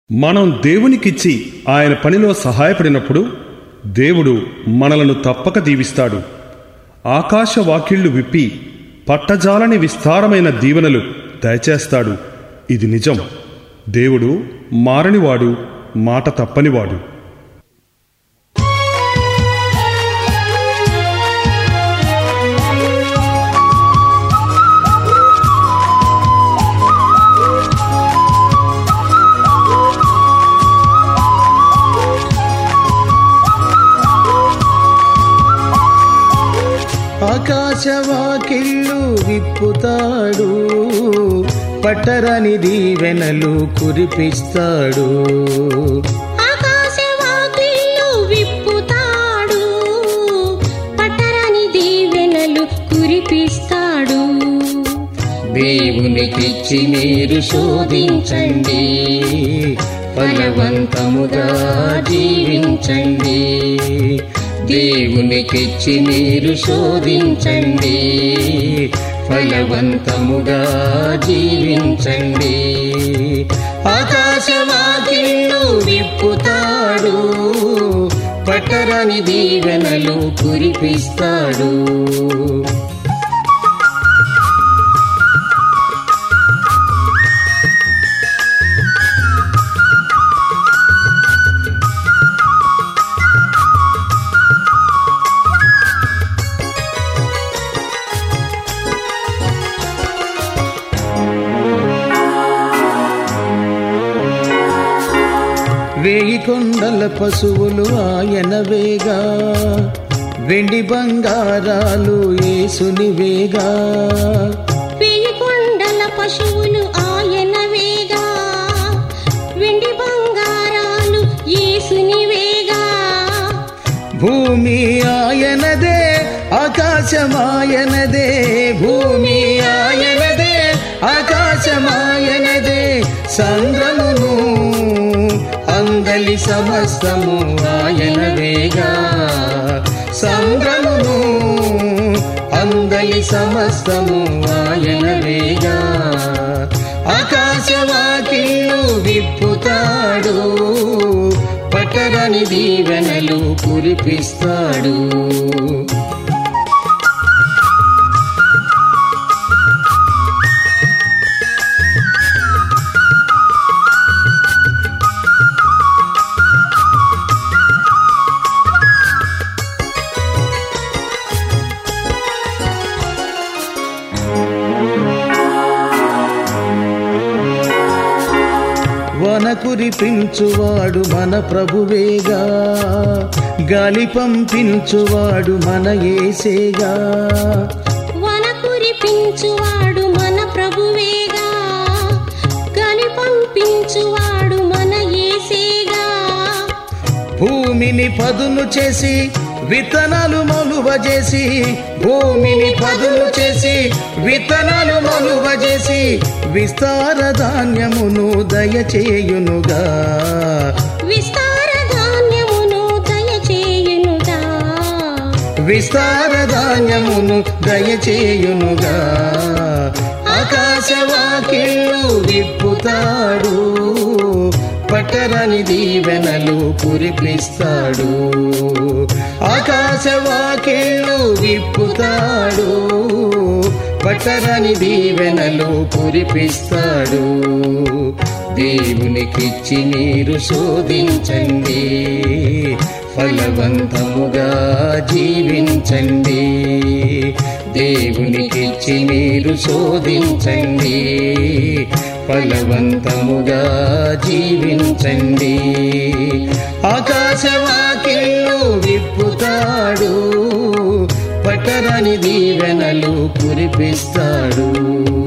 మనం దేవునికిచ్చి ఆయన పనిలో సహాయపడినప్పుడు దేవుడు మనలను తప్పక దీవిస్తాడు ఆకాశ వాకిళ్లు విప్పి పట్టజాలని విస్తారమైన దీవెనలు దయచేస్తాడు ఇది నిజం దేవుడు మారనివాడు మాట తప్పనివాడు ఆకాశవాకిళ్ళు విప్పుతాడు పట్టరని దీవెనలు కురిపిస్తాడు ఆకాశవాకిళ్ళు విప్పుతాడు పట్టరాని దీవెనలు కురిపిస్తాడు దేవునికిచ్చి మీరు శోధించండి ఫలవంతముగా జీవించండి దేవునికిచ్చి మీరు శోధించండి ఫలవంతముగా జీవించండి ఆకాశవాకిళ్ళు విప్పుతాడు పట్టరని దీవెనలు కురిపిస్తాడు వేయి కొండల పశువులు ఆయన వేగా వెండి బంగారాలు ఏసుని వేగా వెయ్యి కొండల పశువులు ఆయన వేగా వెండి బంగారాలు యేసుని వేగా భూమి ఆయనదే ఆకాశమాయనదే భూమి ఆయనదే ఆకాశమాయనదే సంద్రమును అందలి సమస్తము ఆయనవేగా సంద్రమును అందలి సమస్తము ఆయనవేగా ఆకాశవాకిళ్ళు విప్పుతాడు పట్టరని దీవెనలు కురిపిస్తాడు వన కురిపించువాడు మన ప్రభువేగా గాలి పంపించువాడు మన ఏసేగా వన కురిపించువాడు మన ప్రభువేగా గని పంపించువాడు మన యేసేగా భూమిని పదును చేసి విత్తనాలు మలువ చేసి భూమిని పదును చేసి విత్తనాలు మలువ చేసి విస్తార ధాన్యమును దయచేయునుగా విస్తార ధాన్యమును దయచేయునుగా విస్తార ధాన్యమును దయచేయునుగా ఆకాశవాకిళ్ళు విప్పుతాడు పట్టరని దీవెనలు కురిపిస్తాడు ఆకాశవాకిళ్ళు విప్పుతాడు పట్టరని దీవెనలు కురిపిస్తాడు దేవునికిచ్చి మీరు శోధించండి ఫలవంతముగా జీవించండి దేవునికిచ్చి మీరు శోధించండి ఫలవంతముగా జీవించండి ఆకాశవాకిళ్ళు విప్పుతాడు పట్టరని దీవెనలు కురిపిస్తాడు